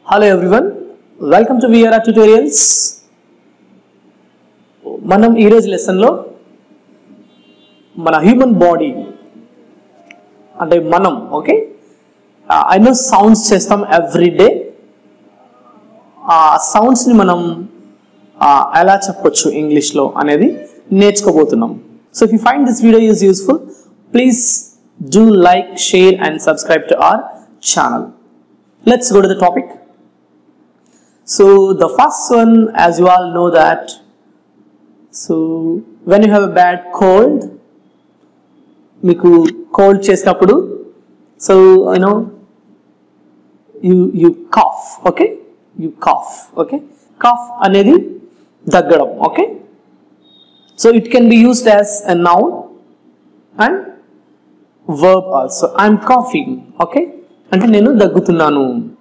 Hello everyone welcome to VR tutorials మనం ఈరోజు లెసన్లో మన హ్యూమన్ బాడీ అంటే మనం ఓకే ఎన్నో సౌండ్స్ చేస్తాం ఎవ్రీ డే ఆ సౌండ్స్ని మనం ఆ, ఎలా చెప్పొచ్చు ఇంగ్లీష్లో అనేది నేర్చుకోబోతున్నాం so if you find this video is useful please do like share and subscribe to our channel let's go to the topic. So the first one, as you all know that, so when you have a bad cold, మీకు cold చేసినప్పుడు so you know you you cough okay you cough okay cough అనేది దగ్గడం okay so it can be used as a noun and verb also I'm coughing okay అంటే నేను దగ్గుతున్నాను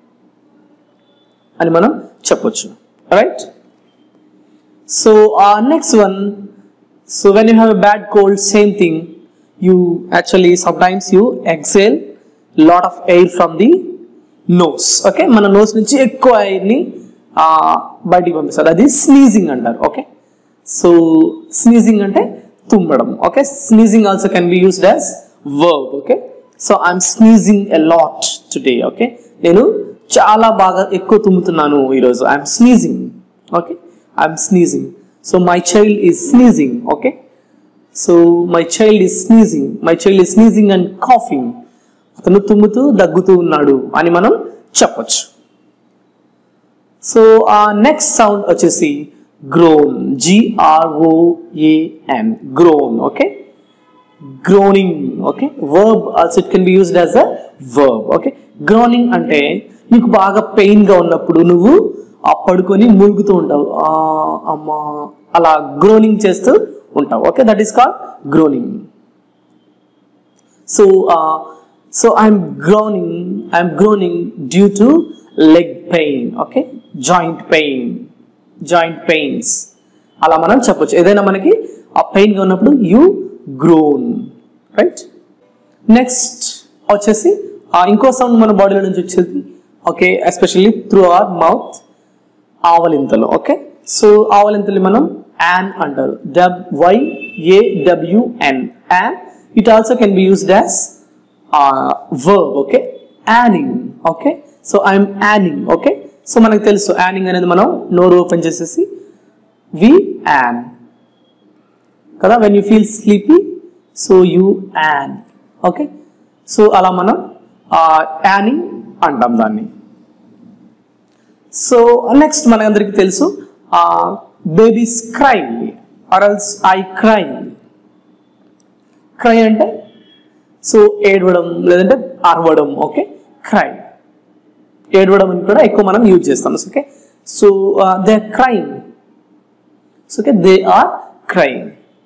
అని మనం చెప్పొచ్చు right so next one so when you have a bad cold same thing you actually sometimes you exhale lot of air from the nose okay మన nose నుంచి ఎక్కువ ఎయిర్ని బయటికి పంపిస్తారు అది స్నీజింగ్ అంటారు ఓకే సో స్నీజింగ్ అంటే తుమ్మడం okay sneezing also can be used as verb okay so I'm sneezing a lot today okay నేను చాలా బాగా ఎక్కువ తుమ్ముతున్నాను ఈరోజు I'm sneezing okay I'm sneezing so my child is sneezing okay so my child is sneezing my child is sneezing and coughing అతను తుమ్ముతూ దగ్గుతూ ఉన్నాడు అని మనం చెప్పొచ్చు సో ఆ నెక్స్ట్ సౌండ్ వచ్చేసి groan G R O A N groan okay groaning okay verb also it can be used as a verb okay groaning అంటే నీకు బాగా పెయిన్ గా ఉన్నప్పుడు నువ్వు ఆ పడుకొని ములుగుతూ ఉంటావు ఆ, అమ్మా అలా గ్రోనింగ్ చేస్తూ ఉంటావు okay that is called groaning so so I'm groaning I'm groaning due to leg pain okay joint pain joint pains అలా మనం చెప్పొచ్చు ఏదైనా మనకి ఆ పెయిన్గా ఉన్నప్పుడు యూ గ్రోన్ రైట్ నెక్స్ట్ వచ్చేసి ఆ ఇంకో సౌండ్ మన బాడీలో నుంచి వచ్చేది okay especially through our mouth ఆవలింతలు ఓకే సో ఆవలింతలు మనం యాన్ అంటారు డబ్ Y A W N yawn it also can be used as verb okay yawning okay so I'm yawning okay so మనకు తెలుసు యానింగ్ అనేది మనం నోరు ఓపెన్ చేసేసి వి యాన్ కదా when you feel sleepy so you yawn okay so అలా మనం yawning అంటాం దాన్ని సో నెక్స్ట్ మనందరికీ తెలుసు babies cry or else I cry cry అంటే సో ఏడవడం లేదంటే అరవడం ఓకే క్రై ఏడవడం అని కూడా ఎక్కువ మనం యూజ్ చేస్తాం okay so they are crying so okay they are crying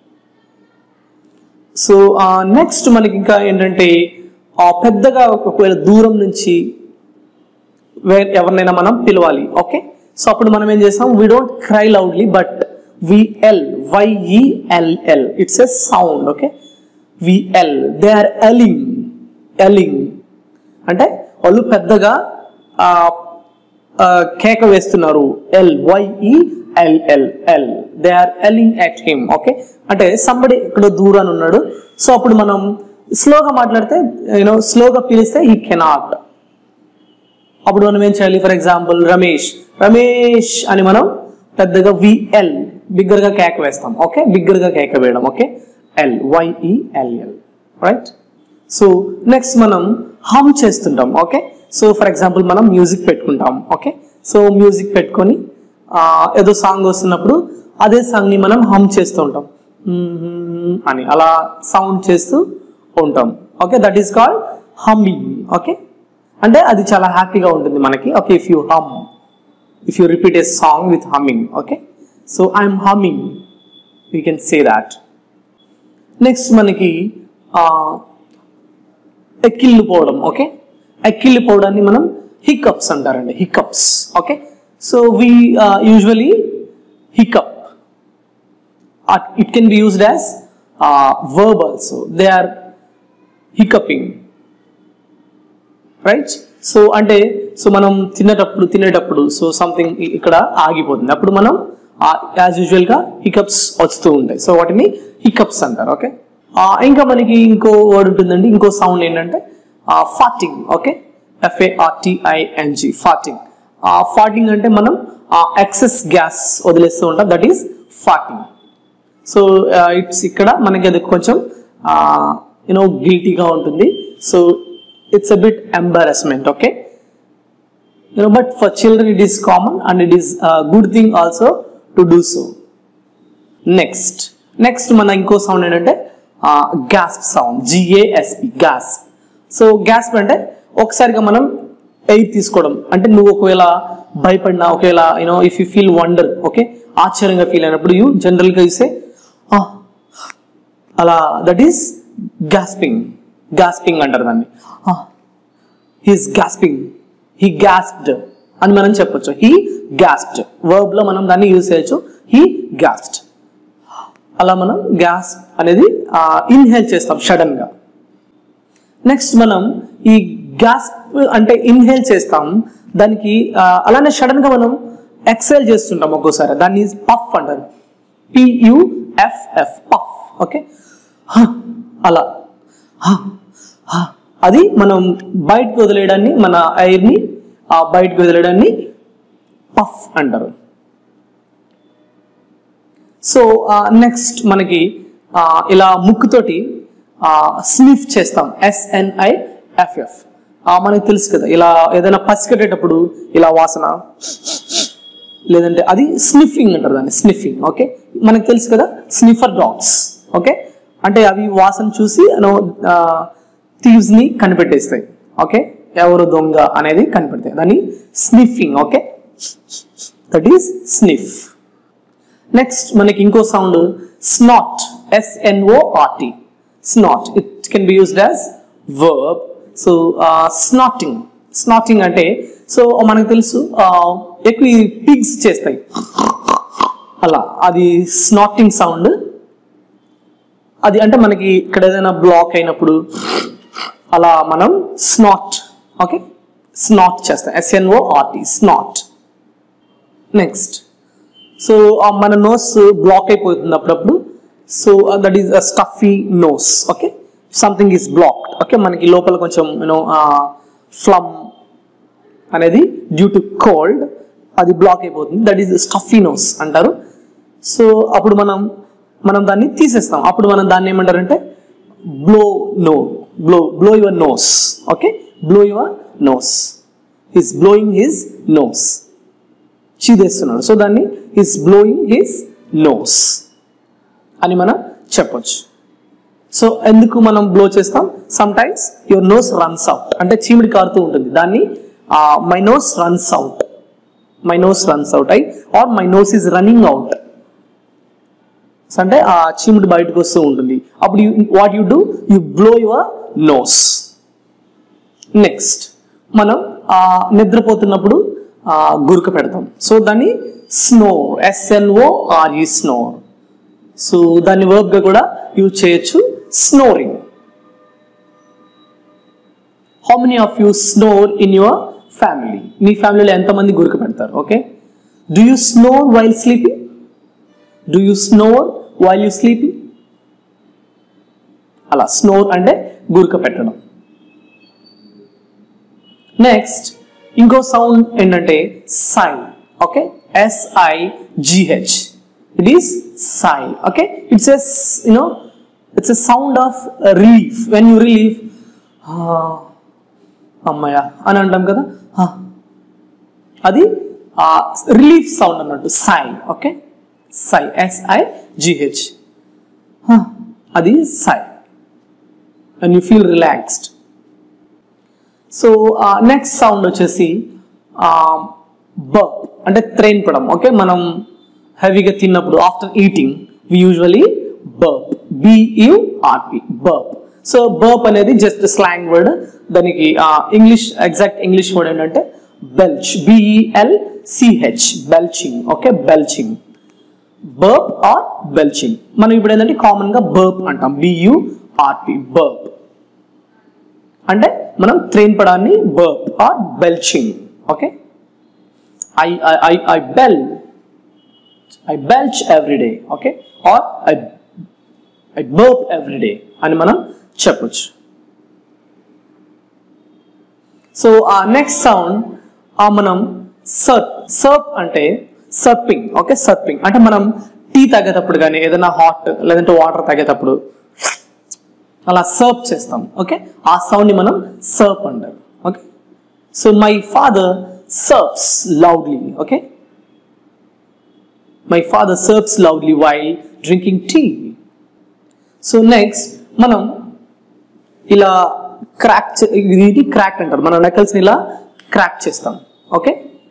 so next మనకి ఇంకా ఏంటంటే ఆ పెద్దగా ఒకవేళ దూరం నుంచి వే- ఎవరినైనా మనం పిలవాలి ఓకే సో అప్పుడు మనం ఏం చేస్తాం we don't cry loudly but we yell Y E L L it's a sound okay we yell they are yelling yelling అంటే వాళ్ళు పెద్దగా ఆ, ఆ, కేక వేస్తున్నారు yell Y E L L yell they are yelling at him okay అంటే సంబడి ఇక్కడ దూరాన్ని ఉన్నాడు సో అప్పుడు మనం స్లోగా మాట్లాడితే యూనో స్లోగా పిలిస్తే ఈ కెనాట్ అప్పుడు మనం ఏం చేయాలి ఫర్ ఎగ్జాంపుల్ రమేష్ రమేష్ అని మనం పెద్దగా విఎల్ బిగ్గర్ గా కేక వేస్తాం ఓకే బిగ్గర్ గా కేక వేయడం okay yell Y E L L right so next మనం హమ్ చేస్తుంటాం ఓకే సో ఫర్ ఎగ్జాంపుల్ మనం మ్యూజిక్ పెట్టుకుంటాం ఓకే సో మ్యూజిక్ పెట్టుకొని ఆ, ఏదో సాంగ్ వస్తున్నప్పుడు అదే సాంగ్ ని మనం హమ్ చేస్తూ ఉంటాం మ్మ్ అని అలా సౌండ్ చేస్తూ ఉంటాం okay that is called humming okay అంటే అది చాలా హ్యాపీగా ఉంటుంది మనకి okay if you hum if you repeat a song with humming okay so I'm humming you can say that next మనకి ఆ, ఎక్కిళ్ళిపోవడం ఓకే ఎక్కిళ్ళిపోవడాన్ని మనం హికప్స్ అంటారండి hiccups okay so we usually hiccup it can be used as verb also they are hiccuping right so అంటే so మనం తినేటప్పుడు తినేటప్పుడు సో సంథింగ్ ఇక్కడ ఆగిపోతుంది అప్పుడు మనం యాజ్ యూజువల్ గా హికప్స్ వస్తూ ఉంటాయి సో వాటిని హికప్స్ అంటారు ఓకే ఇంకా మనకి ఇంకో వర్డ్ ఉంటుందండి ఇంకో సౌండ్ ఏంటంటే ఫాటింగ్ ఓకే ఎఫ్ఏఆర్టిఐఎన్జి ఫాటింగ్ ఫాటింగ్ అంటే మనం ఎక్సెస్ గ్యాస్ వదిలేస్తూ ఉంటాం that is farting so it's ఇక్కడ మనకి అది కొంచెం యూనో గిల్టీగా ఉంటుంది so it's a bit embarrassment okay you know but for children it is common and it is good thing also to do so next next మన ఇంకో సౌండ్ ఏంటంటే gasp sound G A S P gas so gasp అంటే ఒకసారిగా మనం air తీసుకోవడం అంటే నువ్వు ఒకవేళ భయపడినా ఒకవేళ you know if you feel wonder okay ఆశ్చర్యంగా ఫీల్ అయినప్పుడు యూ జనరల్గా చూసే అలా దట్ ఈస్ గ్యాస్పింగ్ గ్యాస్పింగ్ అంటారు దాన్ని హీస్ గ్యాస్పింగ్ హీ గ్యాస్ప్డ్ అని మనం చెప్పొచ్చు హీ గ్యాస్ప్డ్ వర్బ్ లో మనం దాన్ని యూజ్ చేయొచ్చు హీ గ్యాస్ప్డ్ అలా మనం గ్యాస్ అనేది ఇన్హేల్ చేస్తాం సడన్ గా నెక్స్ట్ మనం ఈ గ్యాస్ అంటే ఇన్హేల్ చేస్తాం దానికి ఆ, అలానే సడన్ గా మనం ఎక్సైల్ చేస్తుంటాం ఒక్కోసారి దాన్ని పఫ్ అంటారు పియుఎఫ్ఎఫ్ పఫ్ ఓకే అలా హ, హ. అది మనం బయటకు వదిలేయడాన్ని మన ఎయిర్ని బయటకు వదిలేయడాన్ని పఫ్ అంటారు సో నెక్స్ట్ మనకి ఆ, ఇలా ముక్కుతోటి స్నిఫ్ చేస్తాం ఎస్ఎన్ఐ ఎఫ్ఎఫ్ మనకి తెలుసు కదా ఇలా ఏదైనా పసికట్టేటప్పుడు ఇలా వాసన లేదంటే అది స్నిఫింగ్ అంటారు దాన్ని స్నిఫింగ్ ఓకే మనకు తెలుసు కదా స్నిఫర్ డాగ్స్ ఓకే అంటే అవి వాసన చూసి థీవ్స్ ని కనిపెట్టేస్తాయి ఓకే ఎవరు దొంగ అనేది కనిపెడతాయి దాన్ని sniffing okay that is sniff next మనకి ఇంకో sound snort S N O R T snort it can be used as verb so snorting snorting అంటే సో మనకు తెలుసు uh, ఎక్కువ పిగ్స్ చేస్తాయి అలా అది స్నాటింగ్ సౌండ్ అది అంటే మనకి ఇక్కడ ఏదైనా బ్లాక్ అయినప్పుడు అలా మనం స్నాట్ ఓకే స్నాట్ చేస్తాం S N O R T snort next so మన నోస్ బ్లాక్ అయిపోతుంది అప్పుడప్పుడు so that is stuffy nose okay something is blocked okay మనకి లోపల కొంచెం యూనో ఫ్లమ్ అనేది డ్యూ టు కోల్డ్ అది బ్లాక్ అయిపోతుంది దట్ ఈస్ స్టఫీ నోస్ అంటారు సో అప్పుడు మనం మనం దాన్ని తీసేస్తాం అప్పుడు మనం దాన్ని ఏమంటారంటే blow no blow blow your nose okay blow your nose his blowing his nose చీదేస్తున్నాడు so దాన్ని హిస్ బ్లోయింగ్ హిస్ నోస్ అని మనం చెప్పొచ్చు సో ఎందుకు మనం బ్లో చేస్తాం sometimes your nose runs out అంటే చీమిడి కారుతూ ఉంటుంది దాన్ని my nose runs out my nose runs out I or my nose is running out అంటే ఆ చీముడు బయటకు వస్తూ ఉంటుంది అప్పుడు what you do you blow your nose next మనం ఆ నిద్రపోతున్నప్పుడు ఆ గురక పెడతాం సో దాన్ని snore S N O R E snore so దాన్ని verb గా కూడా యూజ్ చేయొచ్చు snoring how many of you snore in your family మీ ఫ్యామిలీలో ఎంతమంది గురక పెడతారు okay do you snore while sleeping do you snore while you sleeping అలా స్నోర్ అంటే గురక పెట్టడం నెక్స్ట్ ఇంకో సౌండ్ ఏంటంటే sigh okay S I G H it is sigh okay it's is you know it's a sound of relief when you relief అమ్మయ్య అని అంటాం కదా "ఆ." అది రిలీఫ్ సౌండ్ అన్నట్టు సై ఓకే సై ఎస్ఐ జిహెచ్ అది sigh and you feel relaxed so next sound వచ్చేసి burp అంటే త్రేన్పడం ఓకే మనం హెవీగా తిన్నప్పుడు after eating we usually burp B U R P burp so burp అనేది జస్ట్ స్లాంగ్ వర్డ్ దానికి ఇంగ్లీష్ ఎగ్జాక్ట్ ఇంగ్లీష్ వర్డ్ ఏంటంటే belch B E L C H belching okay belching burp or belching మనం ఇప్పుడు ఏంటంటే కామన్ గా బర్ప్ అంటాం బియుఆర్పి బర్ప్ అంటే మనం త్రేన్పడాన్ని burp or belching okay I I I bell I belch every day okay or I I burp every day అని మనం చెప్పొచ్చు సో ఆ నెక్స్ట్ సౌండ్ ఆ మనం సర్ప్ సర్ప్ అంటే సర్పింగ్ ఓకే సర్పింగ్ అంటే మనం టీ తాగేటప్పుడు కానీ ఏదైనా హాట్ లేదంటే వాటర్ తాగేటప్పుడు అలా సర్ప్ చేస్తాం ఓకే ఆ సౌండ్ ని మనం సర్ప్ అంటారు okay so my father slurps loudly okay my father slurps loudly while drinking tea so next మనం ఇలా క్రాక్ ఇది క్రాక్ అంటారు మన నెకల్స్ని ఇలా క్రాక్ చేస్తాం okay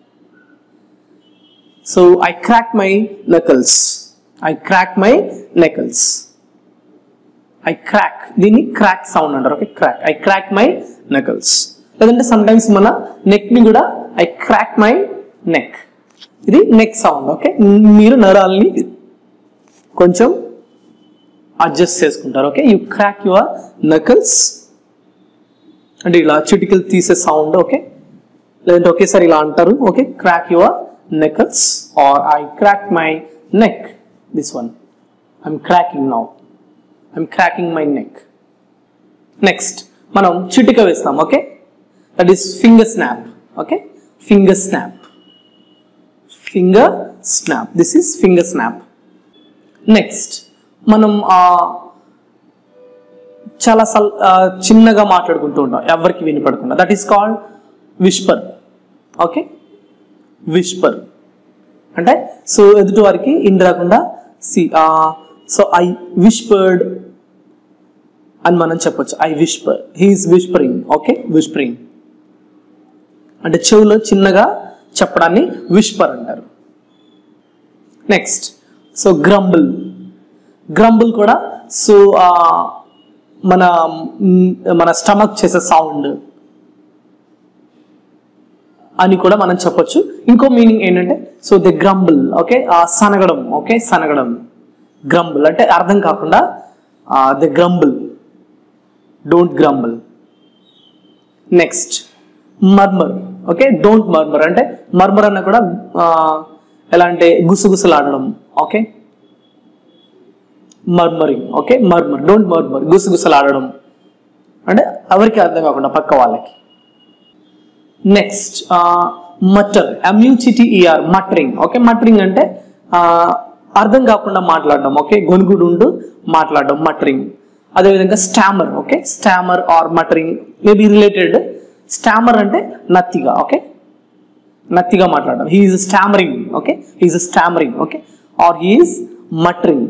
so I crack my knuckles I crack my knuckles I crack దీన్ని crack sound అంటారు okay crack I crack my knuckles లేదంటే సమ్ టైమ్స్ మన నెక్ ని కూడా ఐ క్రాక్ మై నెక్ ఇది నెక్ సౌండ్ ఓకే మీరు నరాల్ని కొంచెం అడ్జస్ట్ చేసుకుంటారు okay you crack your knuckles అంటే ఇలా చిటికలు తీసే సౌండ్ ఓకే లేదంటే ఒకేసారి ఇలా అంటారు okay crack your knuckles or I crack my neck this one I'm cracking now I'm cracking my neck next మనం చిటిక వేస్తాం okay that is finger snap okay finger snap finger snap this is finger snap next మనం ఆ చాలా సల్ ఆ, చిన్నగా మాట్లాడుకుంటూ ఉంటాం ఎవరికి వినపడకుండా that is called whisper okay whisper అంటే సో ఎదుటి వారికి ఇన్ రాకుండా సి సో ఐ విష్పర్డ్ అని మనం చెప్పొచ్చు I whisper he's whispering okay whispering అంటే చెవులో చిన్నగా చెప్పడాన్ని విష్పర్ అంటారు నెక్స్ట్ సో గ్రంబుల్ గ్రంబుల్ కూడా సో మన మ్, మన స్టమక్ చేసే సౌండ్ అని కూడా మనం చెప్పొచ్చు ఇంకో మీనింగ్ ఏంటంటే సో ది గ్రంబుల్ ఓకే ఆ సనగడం ఓకే సనగడం గ్రంబుల్ అంటే అర్థం కాకుండా the grumble don't grumble next murmur okay don't murmur అంటే మర్మర్ అన్న కూడా ఆ, ఎలా అంటే గుసగుసలాడడం okay murmuring okay murmur don't murmur గుసగుసలాడడం అంటే ఎవరికి అర్థం కాకుండా పక్క వాళ్ళకి నెక్స్ట్ మటర్ ఎంయూచిటిఈఆర్ మటరింగ్ ఓకే మటరింగ్ అంటే ఆ, అర్థం కాకుండా మాట్లాడడం ఓకే గొనుగుడు ఉండు మాట్లాడడం మటరింగ్ అదేవిధంగా stammer okay stammer or muttering maybe related stammer అంటే నత్తిగా ఓకే నత్తిగా మాట్లాడడం he's stammering okay he's stammering okay or he's muttering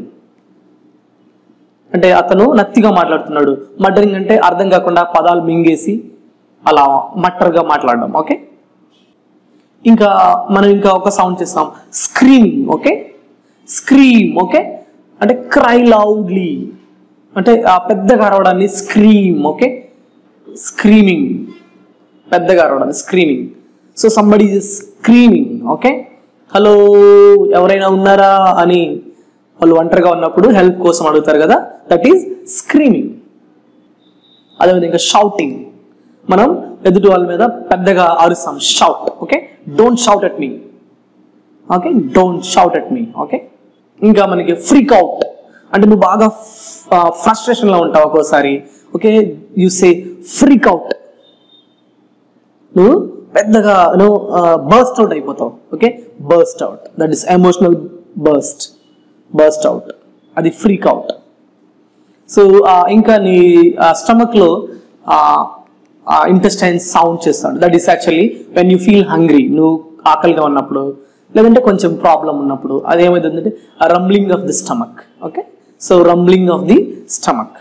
అంటే అతను నత్తిగా మాట్లాడుతున్నాడు మటరింగ్ అంటే అర్థం కాకుండా పదాలు మింగేసి అలా మట్టర్గా మాట్లాడడం ఓకే ఇంకా మనం ఇంకా ఒక సౌండ్ చేస్తాం స్క్రీమింగ్ ఓకే స్క్రీమ్ ఓకే అంటే క్రై లౌడ్లీ అంటే ఆ పెద్దగా అరవడాన్ని స్క్రీమ్ ఓకే స్క్రీమింగ్ పెద్దగా అరవడాన్ని screaming so somebody screaming okay hello ఎవరైనా ఉన్నారా అని వాళ్ళు ఒంటరిగా ఉన్నప్పుడు హెల్ప్ కోసం అడుగుతారు కదా దట్ ఈస్ స్క్రీమింగ్ అదేవిధంగా షౌటింగ్ మనం ఎదుటి వాళ్ళ మీద పెద్దగా అరుస్తాం shout okay don't shout at me okay don't shout at me okay ఇంకా మనకి ఫ్రీక్ అవుట్ అంటే నువ్వు బాగా ఫ్రస్ట్రేషన్ లో ఉంటావు ఒక్కోసారి okay you say freak out నువ్వు పెద్దగా నువ్వు బర్స్ట్ అవుట్ అయిపోతావు okay burst out that is emotional burst burst out అది ఫ్రీక్ అవుట్ సో ఇంకా నీ స్టమక్ లో ఇంటెస్టైన్ సౌండ్ చేస్తాడు that is actually when you feel hungry నువ్వు ఆకలిగా ఉన్నప్పుడు లేదంటే కొంచెం ప్రాబ్లం ఉన్నప్పుడు అదేమైందంటే rumbling of the stomach okay so rumbling of the stomach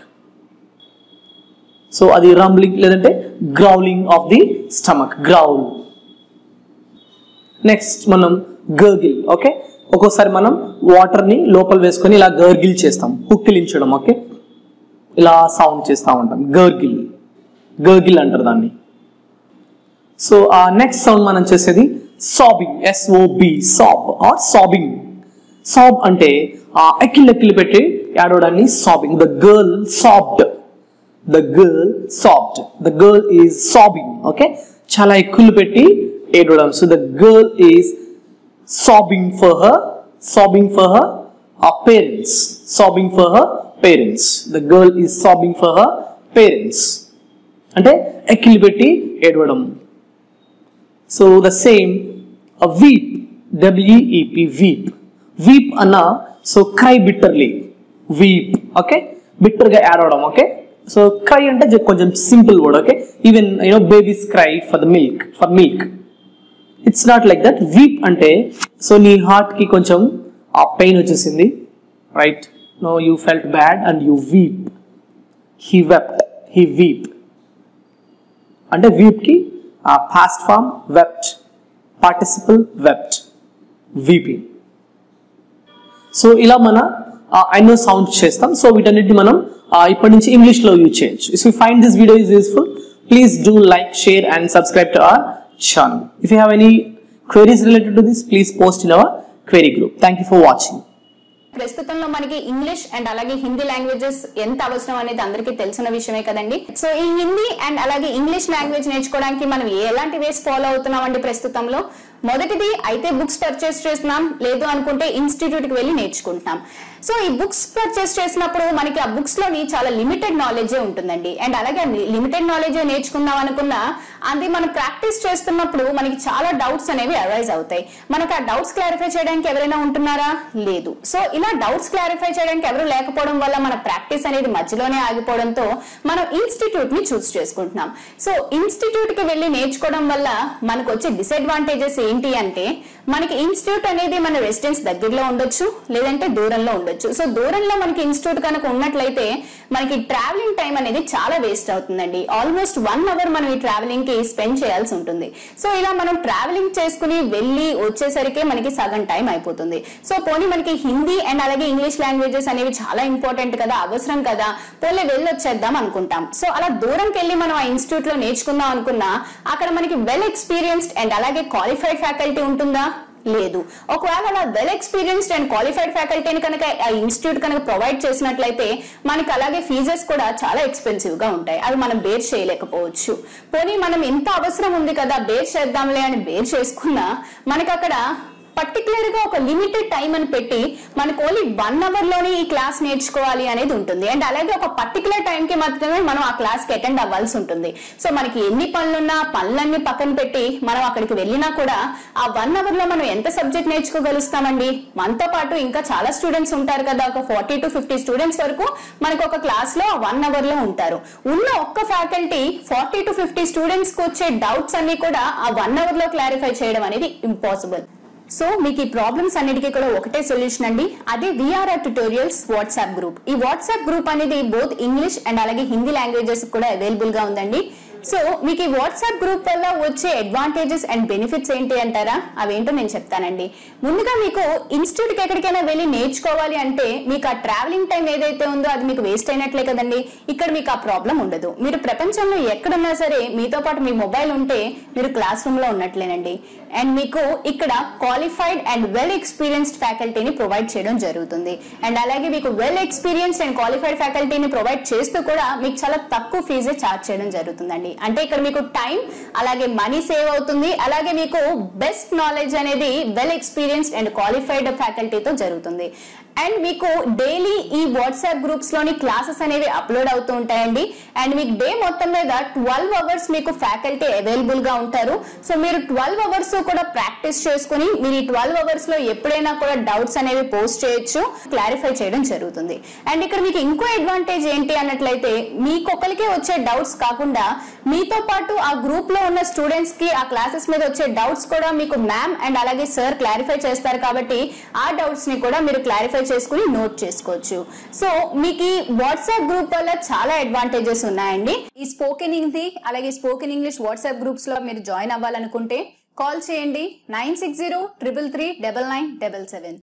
so అది రంబ్లింగ్ లేదంటే growling of the stomach growl next మనం గర్గిల్ ఓకే ఒక్కోసారి మనం వాటర్ ని లోపల వేసుకొని ఇలా గర్గిల్ చేస్తాం పుక్కిలించడం ఓకే ఇలా సౌండ్ చేస్తూ ఉంటాం గర్గిల్ గర్గిల్ అంటారు దాన్ని సో ఆ నెక్స్ట్ సౌండ్ మనం చేసేది sobbing S O B sob or sobbing sob అంటే ఆ ఎక్కిల్ ఎక్కిల్ పెట్టి ఏడవడాన్ని sobbing the girl sobbed the girl sobbed the girl is sobbing okay చాలా ఎక్కులు పెట్టి ఏడవడం so the girl is sobbing for her sobbing for her her parents sobbing for her parents the girl is sobbing for her parents అంటే ఎక్కిలి పెట్టి ఏడవడం so the same a weep w-e-e-p weep weep అన్న so cry bitterly weep okay bitter గా యాడ్ అవడం okay so cry అంటే జ- కొంచెం simple word okay even you know babies cry for the milk for milk it's not like that weep అంటే so నీ heart కి కొంచెం ఆ పెయిన్ వచ్చేసింది right no you felt bad and you weep he wept he weep అంటే weep కి ఆ past form wept participle wept weeping so ఇలా మన ఎన్నో సౌండ్ చేస్తాం సో వీటన్నిటిని మనం ఆ, ఇప్పటి నుంచి ఇంగ్లీష్ లో యూజ్ చేయొచ్చు if you find this video is useful please do like share and subscribe to our channel if you have any queries related to this please post in our query group thank you for watching ప్రస్తుతంలో మనకి English and అలాగే Hindi languages ఎంత అవసరం అనేది అందరికీ తెలిసిన విషయమే కదండి సో ఈ హిందీ అండ్ అలాగే ఇంగ్లీష్ లాంగ్వేజ్ నేర్చుకోవడానికి మనం ఎలాంటి వేస్ ఫాలో అవుతున్నాం అండి ప్రస్తుతంలో మొదటిది అయితే బుక్స్ పర్చేస్ చేస్తున్నాం లేదు అనుకుంటే ఇన్స్టిట్యూట్ కి వెళ్ళి నేర్చుకుంటున్నాం సో ఈ బుక్స్ పర్చేస్ చేసినప్పుడు మనకి ఆ బుక్స్ లోని చాలా లిమిటెడ్ నాలెడ్జే ఉంటుందండి అండ్ అలాగే లిమిటెడ్ నాలెడ్జ్ నేర్చుకుందాం అనుకున్నా అది మనం ప్రాక్టీస్ చేస్తున్నప్పుడు మనకి చాలా డౌట్స్ అనేవి అరైజ్ అవుతాయి మనకు ఆ డౌట్స్ క్లారిఫై చేయడానికి ఎవరైనా ఉంటున్నారా లేదు సో ఇలా డౌట్స్ క్లారిఫై చేయడానికి ఎవరు లేకపోవడం వల్ల మన ప్రాక్టీస్ అనేది మధ్యలోనే ఆగిపోవడంతో మనం ఇన్స్టిట్యూట్ ని చూస్ చేసుకుంటున్నాం సో ఇన్స్టిట్యూట్ కి వెళ్ళి నేర్చుకోవడం వల్ల మనకు వచ్చే డిసడ్వాంటేజెస్ ఏంటి అంటే మనకి ఇన్స్టిట్యూట్ అనేది మన రెసిడెన్స్ దగ్గరలో ఉండొచ్చు లేదంటే దూరంలో ఉండొచ్చు సో దూరంలో మనకి ఇన్స్టిట్యూట్ కనుక ఉన్నట్లయితే మనకి ట్రావెలింగ్ టైం అనేది చాలా వేస్ట్ అవుతుందండి ఆల్మోస్ట్ వన్ అవర్ మనం ఈ ట్రావెలింగ్ కి స్పెండ్ చేయాల్సి ఉంటుంది సో ఇలా మనం ట్రావెలింగ్ చేసుకుని వెళ్ళి వచ్చేసరికి మనకి సగం టైం అయిపోతుంది సో పోనీ మనకి హిందీ అండ్ అలాగే ఇంగ్లీష్ లాంగ్వేజెస్ అనేవి చాలా ఇంపార్టెంట్ కదా అవసరం కదా పోలే వెళ్ళి వచ్చేద్దాం అనుకుంటాం సో అలా దూరంకి వెళ్ళి మనం ఆ ఇన్స్టిట్యూట్ లో నేర్చుకుందాం అనుకున్నా అక్కడ మనకి వెల్ ఎక్స్పీరియన్స్డ్ అండ్ అలాగే క్వాలిఫైడ్ ఫ్యాకల్టీ ఉంటుందా లేదు ఒకవేళ అలా వెల్ ఎక్స్పీరియన్స్డ్ అండ్ క్వాలిఫైడ్ ఫ్యాకల్టీని కనుక ఆ ఇన్స్టిట్యూట్ కనుక ప్రొవైడ్ చేసినట్లయితే మనకి అలాగే ఫీజెస్ కూడా చాలా ఎక్స్పెన్సివ్ గా ఉంటాయి అవి మనం బేర్ చేయలేకపోవచ్చు పోనీ మనం ఎంత అవసరం ఉంది కదా బేర్ చేద్దాంలే అని బేర్ చేసుకున్నా మనకి అక్కడ పర్టికులర్ గా ఒక లిమిటెడ్ టైం అని పెట్టి మనకు ఓన్లీ వన్ అవర్ లోనే ఈ క్లాస్ నేర్చుకోవాలి అనేది ఉంటుంది అండ్ అలాగే ఒక పర్టికులర్ టైం కి మాత్రమే మనం ఆ క్లాస్ కి అటెండ్ అవ్వాల్సి ఉంటుంది సో మనకి ఎన్ని పనులున్నా పనులన్నీ పక్కన పెట్టి మనం అక్కడికి వెళ్ళినా కూడా ఆ వన్ అవర్ లో మనం ఎంత సబ్జెక్ట్ నేర్చుకోగలుగుతామండి మనతో పాటు ఇంకా చాలా స్టూడెంట్స్ ఉంటారు కదా ఒక ఫార్టీ టు ఫిఫ్టీ స్టూడెంట్స్ వరకు మనకు ఒక క్లాస్ లో వన్ అవర్ లో ఉంటారు ఉన్న ఒక్క faculty forty to fifty students కి వచ్చే డౌట్స్ అన్ని కూడా ఆ వన్ అవర్ లో క్లారిఫై చేయడం అనేది ఇంపాసిబుల్ సో మీకు ఈ ప్రాబ్లమ్స్ అన్నిటికీ కూడా ఒకటే సొల్యూషన్ అండి అదే విఆర్ఆర్ ట్యూటోరియల్స్ వాట్సాప్ గ్రూప్ ఈ వాట్సాప్ గ్రూప్ అనేది బోత్ ఇంగ్లీష్ అండ్ అలాగే హిందీ లాంగ్వేజెస్ కూడా అవైలబుల్ గా ఉందండి సో మీకు ఈ వాట్సాప్ గ్రూప్ వల్ల వచ్చే అడ్వాంటేజెస్ అండ్ బెనిఫిట్స్ ఏంటి అంటారా అవేంటో నేను చెప్తానండి ముందుగా మీకు ఇన్స్టిట్యూట్ కి ఎక్కడికైనా వెళ్ళి నేర్చుకోవాలి అంటే మీకు ఆ ట్రావెలింగ్ టైం ఏదైతే ఉందో అది మీకు వేస్ట్ అయినట్లే కదండి ఇక్కడ మీకు ఆ ప్రాబ్లం ఉండదు మీరు ప్రపంచంలో ఎక్కడున్నా సరే మీతో పాటు మీ మొబైల్ ఉంటే మీరు క్లాస్ రూమ్ లో ఉన్నట్లేనండి అండ్ మీకు ఇక్కడ క్వాలిఫైడ్ అండ్ వెల్ ఎక్స్పీరియన్స్డ్ ఫ్యాకల్టీని ప్రొవైడ్ చేయడం జరుగుతుంది అండ్ అలాగే మీకు వెల్ ఎక్స్పీరియన్స్డ్ అండ్ క్వాలిఫైడ్ ఫ్యాకల్టీని ప్రొవైడ్ చేస్తూ కూడా మీకు చాలా తక్కువ ఫీజే చార్జ్ చేయడం జరుగుతుందండి అంటే ఇక్కడ మీకు టైం అలాగే మనీ సేవ్ అవుతుంది అలాగే మీకు బెస్ట్ నాలెడ్జ్ అనేది వెల్ ఎక్స్పీరియన్స్డ్ అండ్ క్వాలిఫైడ్ ఫ్యాకల్టీతో జరుగుతుంది అండ్ మీకు డైలీ ఈ వాట్సాప్ గ్రూప్స్ లోని క్లాసెస్ అనేవి అప్లోడ్ అవుతూ ఉంటాయండి అండ్ మీకు డే మొత్తం మీద ట్వెల్వ్ అవర్స్ మీకు ఫ్యాకల్టీ అవైలబుల్ గా ఉంటారు సో మీరు ట్వెల్వ్ అవర్స్ కూడా ప్రాక్టీస్ చేసుకుని మీరు ఈ ట్వెల్వ్ అవర్స్ లో ఎప్పుడైనా కూడా డౌట్స్ అనేవి పోస్ట్ చేయొచ్చు క్లారిఫై చేయడం జరుగుతుంది అండ్ ఇక్కడ మీకు ఇంకో అడ్వాంటేజ్ ఏంటి అన్నట్లయితే మీకొకరికే వచ్చే డౌట్స్ కాకుండా మీతో పాటు ఆ గ్రూప్ లో ఉన్న స్టూడెంట్స్ కి ఆ క్లాసెస్ మీద వచ్చే డౌట్స్ కూడా మీకు మ్యామ్ అండ్ అలాగే సార్ క్లారిఫై చేస్తారు కాబట్టి ఆ డౌట్స్ ని కూడా మీరు క్లారిఫై చేసుకుని నోట్ చేసుకోవచ్చు సో మీకు ఈ వాట్సాప్ గ్రూప్ వల్ల చాలా అడ్వాంటేజెస్ ఉన్నాయండి ఈ స్పోకెన్ హిందీ అలాగే స్పోకెన్ ఇంగ్లీష్ వాట్సాప్ గ్రూప్స్ లో మీరు జాయిన్ అవ్వాలనుకుంటే కాల్ చేయండి nine six zero triple three double nine double seven